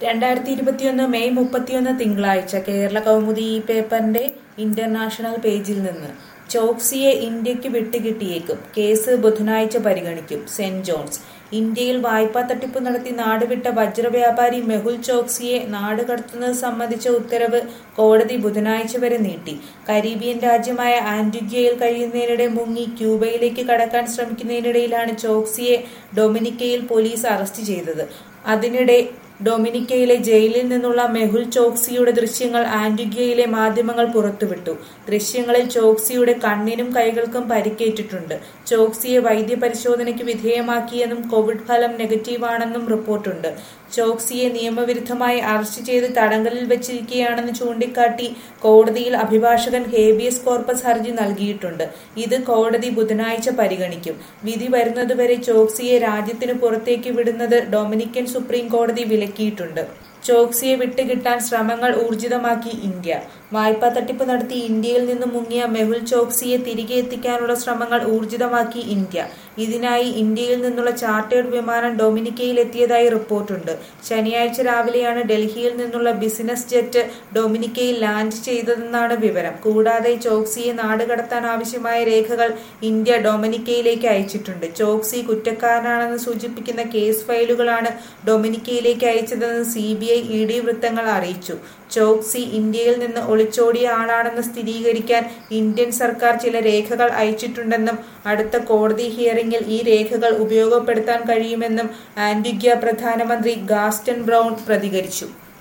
രണ്ടായിരത്തി ഇരുപത്തിയൊന്ന് മെയ് മുപ്പത്തിയൊന്ന് തിങ്കളാഴ്ച കേരള കൗമുദി ഈ പേപ്പറിന്റെ ഇന്റർനാഷണൽ പേജിൽ നിന്ന് ചോക്സിയെ ഇന്ത്യക്ക് വിട്ടുകിട്ടിയേക്കും കേസ് ബുധനാഴ്ച പരിഗണിക്കും സെന്റ് ജോൺസ് ഇന്ത്യയിൽ വായ്പാ തട്ടിപ്പ് നടത്തി നാടുവിട്ട വജ്രവ്യാപാരി മെഹുൽ ചോക്സിയെ നാട് കടത്തുന്നത് സംബന്ധിച്ച ഉത്തരവ് കോടതി ബുധനാഴ്ച വരെ നീട്ടി കരീബിയൻ രാജ്യമായ ആന്റിഗ്വയിൽ കഴിയുന്നതിനിടെ മുങ്ങി ക്യൂബയിലേക്ക് കടക്കാൻ ശ്രമിക്കുന്നതിനിടയിലാണ് ചോക്സിയെ ഡൊമിനിക്കയിൽ പോലീസ് അറസ്റ്റ് ചെയ്തത് അതിനിടെ ഡൊമിനിക്കയിലെ ജയിലിൽ നിന്നുള്ള മെഹുൽ ചോക്സിയുടെ ദൃശ്യങ്ങൾ ആന്റിഗ്വയിലെ മാധ്യമങ്ങൾ പുറത്തുവിട്ടു ദൃശ്യങ്ങളിൽ ചോക്സിയുടെ കണ്ണിനും കൈകൾക്കും പരിക്കേറ്റിട്ടുണ്ട് ചോക്സിയെ വൈദ്യപരിശോധനയ്ക്ക് വിധേയമാക്കിയെന്നും കോവിഡ് ഫലം നെഗറ്റീവാണെന്നും റിപ്പോർട്ടുണ്ട് ചോക്സിയെ നിയമവിരുദ്ധമായി അറസ്റ്റ് ചെയ്ത് തടങ്കലിൽ വെച്ചിരിക്കുകയാണെന്ന് ചൂണ്ടിക്കാട്ടി കോടതിയിൽ അഭിഭാഷകൻ ഹേബിയസ് കോർപ്പസ് ഹർജി നൽകിയിട്ടുണ്ട് ഇത് കോടതി ബുധനാഴ്ച പരിഗണിക്കും വിധി വരുന്നതുവരെ ചോക്സിയെ രാജ്യത്തിന് പുറത്തേക്ക് വിടുന്നത് ഡൊമിനിക്കൻ സുപ്രീം കോടതി വിലക്കിയിട്ടുണ്ട് ചോക്സിയെ വിട്ടുകിട്ടാൻ ശ്രമങ്ങൾ ഊർജിതമാക്കി ഇന്ത്യ വായ്പാ തട്ടിപ്പ് നടത്തി ഇന്ത്യയിൽ നിന്ന് മുങ്ങിയ മെഹുൽ ചോക്സിയെ തിരികെ എത്തിക്കാനുള്ള ശ്രമങ്ങൾ ഊർജിതമാക്കി ഇന്ത്യ ഇതിനായി ഇന്ത്യയിൽ നിന്നുള്ള ചാർട്ടേഡ് വിമാനം ഡൊമിനിക്കയിൽ എത്തിയതായി റിപ്പോർട്ടുണ്ട് ശനിയാഴ്ച രാവിലെയാണ് ഡൽഹിയിൽ നിന്നുള്ള ബിസിനസ് ജെറ്റ് ഡൊമിനിക്കയിൽ ലാൻഡ് ചെയ്തതെന്നാണ് വിവരം കൂടാതെ ചോക്സിയെ നാട് കടത്താൻ ആവശ്യമായ രേഖകൾ ഇന്ത്യ ഡൊമിനിക്കയിലേക്ക് അയച്ചിട്ടുണ്ട് ചോക്സി കുറ്റക്കാരനാണെന്ന് സൂചിപ്പിക്കുന്ന കേസ് ഫയലുകളാണ് ഡൊമിനിക്കയിലേക്ക് അയച്ചതെന്ന് C B I E D വൃത്തങ്ങൾ അറിയിച്ചു ചോക്സി ഇന്ത്യയിൽ നിന്ന് ഒളിച്ചോടിയ ആളാണെന്ന് സ്ഥിരീകരിക്കാൻ ഇന്ത്യൻ സർക്കാർ ചില രേഖകൾ അയച്ചിട്ടുണ്ടെന്നും അടുത്ത കോടതി ഹിയറിംഗിൽ ഈ രേഖകൾ ഉപയോഗപ്പെടുത്താൻ കഴിയുമെന്നും ആന്റിഗ്വ പ്രധാനമന്ത്രി ഗാസ്റ്റൺ ബ്രൗൺ പ്രതികരിച്ചു